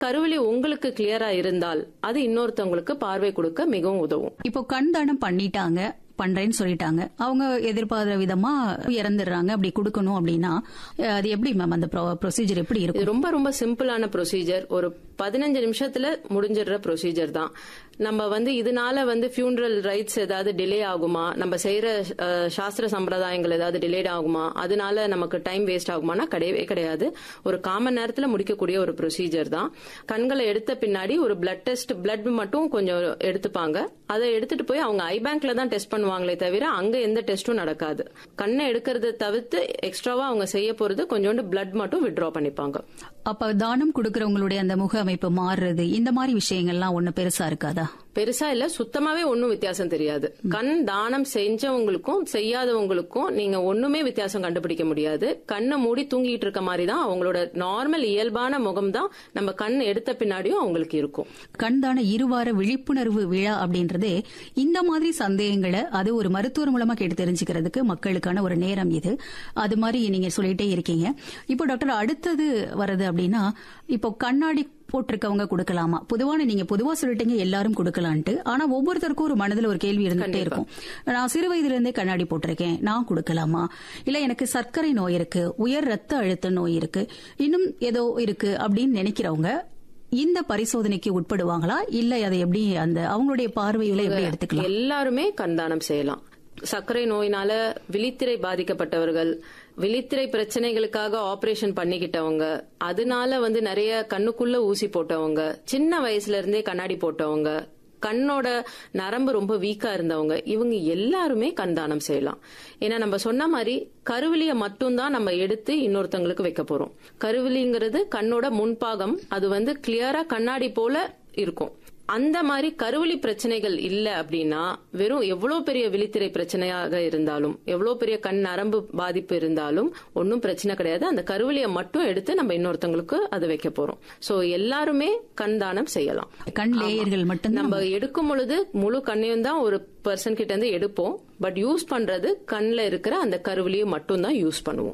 கருவிழி உங்களுக்கு கிளியரா இருந்தால் அது இன்னொருத்தவங்களுக்கு பார்வை கொடுக்க மிகவும் உதவும் இப்போ கண் தானம் பண்ணிட்டாங்க பண்றேன்னு சொல்லிட்டாங்க அவங்க எதிர்பார்த்த விதமா இறந்துடுறாங்க அப்படி கொடுக்கணும் அப்படின்னா அஹ், அது எப்படி மேம் அந்த ப்ரொசீஜர் எப்படி இருக்கும் இது ரொம்ப ரொம்ப சிம்பிளான ப்ரொசீஜர் ஒரு பதினஞ்சு நிமிஷத்துல முடிஞ்சிடுற ப்ரொசீஜர் தான் நம்ம வந்து இதனால வந்து ஃபியூனரல் ரைட்ஸ் ஏதாவது டிலே ஆகுமா நம்ம செய்யற அஹ், சாஸ்திர சம்பிரதாயங்கள் ஏதாவது டிலேட் ஆகுமா அதனால நமக்கு டைம் வேஸ்ட் ஆகுமானா கிடையவே கிடையாது ஒரு காமன் நேரத்துல முடிக்கக்கூடிய ஒரு ப்ரொசீஜர் தான் கண்களை எடுத்த பின்னாடி ஒரு பிளட் டெஸ்ட் பிளட் மட்டும் கொஞ்சம் எடுத்துப்பாங்க அதை எடுத்துட்டு போய் அவங்க ஐ பேங்க்ல தான் டெஸ்ட் பண்ணுவாங்களே தவிர அங்க எந்த டெஸ்டும் நடக்காது கண்ணை எடுக்கிறத தவிர்த்து எக்ஸ்ட்ராவா அவங்க செய்ய போறது கொஞ்சோண்டு பிளட் மட்டும் வித்ட்ரா பண்ணிப்பாங்க அப்ப தானம் கொடுக்கறவங்களுடைய அந்த முக அமைப்பு மாறுறது இந்த மாதிரி விஷயங்கள்லாம் ஒண்ணு பெருசா இருக்காதா பெருசா இல்ல சுத்தமாவே ஒன்னும் வித்தியாசம் தெரியாது கண் தானம் செஞ்சவங்களுக்கும் செய்யாதவங்களுக்கும் நீங்க ஒண்ணுமே வித்தியாசம் கண்டுபிடிக்க முடியாது கண்ணை மூடி தூங்கிட்டு இருக்க மாதிரி தான் அவங்களோட நார்மல் இயல்பான முகம் தான் நம்ம கண் எடுத்த பின்னாடியும் அவங்களுக்கு இருக்கும் கண் தான இருவார விழிப்புணர்வு விழா அப்படின்றது இந்த மாதிரி சந்தேகங்களை அது ஒரு மருத்துவர் மூலமா கேட்டு தெரிஞ்சுக்கிறதுக்கு மக்களுக்கான ஒரு நேரம் இது அது மாதிரி நீங்க சொல்லிட்டே இருக்கீங்க இப்போ டாக்டர் அடுத்தது வருது அப்படின்னா இப்போ கண்ணாடி போட்டிருக்கவங்க கொடுக்கலாமா பொதுவான நீங்க பொதுவா சொல்லிட்டீங்க எல்லாரும் கொடுக்கலான்ட்டு ஆனா ஒவ்வொருத்தருக்கும் ஒரு மனதுல ஒரு கேள்வி இருந்துட்டே இருக்கும் நான் சிறு வயதுல இருந்தே கண்ணாடி போட்டிருக்கேன் நான் கொடுக்கலாமா இல்ல எனக்கு சர்க்கரை நோய் இருக்கு உயர் ரத்த அழுத்த நோய் இருக்கு இன்னும் ஏதோ இருக்கு அப்படின்னு நினைக்கிறவங்க இந்த பரிசோதனைக்கு உட்படுவாங்களா இல்ல அதை எப்படி அந்த அவங்களுடைய பார்வையில எப்படி எடுத்துக்கலாம் எல்லாருமே கண்தானம் செய்யலாம் சர்க்கரை நோயினால விழித்திரை பாதிக்கப்பட்டவர்கள் விழித்திரை பிரச்சனைகளுக்காக ஆபரேஷன் பண்ணிக்கிட்டவங்க அதனால வந்து நிறைய கண்ணுக்குள்ள ஊசி போட்டவங்க சின்ன வயசுல இருந்தே கண்ணாடி போட்டவங்க கண்ணோட நரம்பு ரொம்ப வீக்கா இருந்தவங்க இவங்க எல்லாருமே கண் தானம் செய்யலாம் ஏன்னா நம்ம சொன்ன மாதிரி கருவிலிய மட்டும்தான் நம்ம எடுத்து இன்னொருத்தங்களுக்கு வைக்க போறோம் கருவிலிங்கிறது கண்ணோட முன்பாகம் அது வந்து கிளியரா கண்ணாடி போல இருக்கும் அந்த மாதிரி கருவலி பிரச்சனைகள் இல்ல அப்படின்னா வெறும் எவ்வளவு பெரிய விழித்திரை பிரச்சனையாக இருந்தாலும் எவ்வளவு பெரிய கண் நரம்பு பாதிப்பு இருந்தாலும் ஒன்னும் பிரச்சனை கிடையாது அந்த கருவலியை மட்டும் எடுத்து நம்ம இன்னொருத்தவங்களுக்கு அதை வைக்க போறோம் சோ எல்லாருமே கண் தானம் செய்யலாம் கண் லேயர்கள் மட்டும் நம்ம எடுக்கும் பொழுது முழு கண்ணையும் தான் ஒரு பர்சன் கிட்ட இருந்து எடுப்போம் பட் யூஸ் பண்றது கண்ல இருக்கிற அந்த கருவிலியை மட்டும் தான் யூஸ் பண்ணுவோம்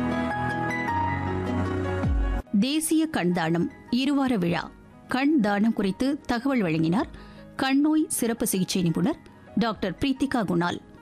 தேசிய கண் தானம் இருவார விழா கண் தானம் குறித்து தகவல் வழங்கினார் கண் நோய் சிறப்பு சிகிச்சை நிபுணர் டாக்டர் பிரீத்திகா குணால்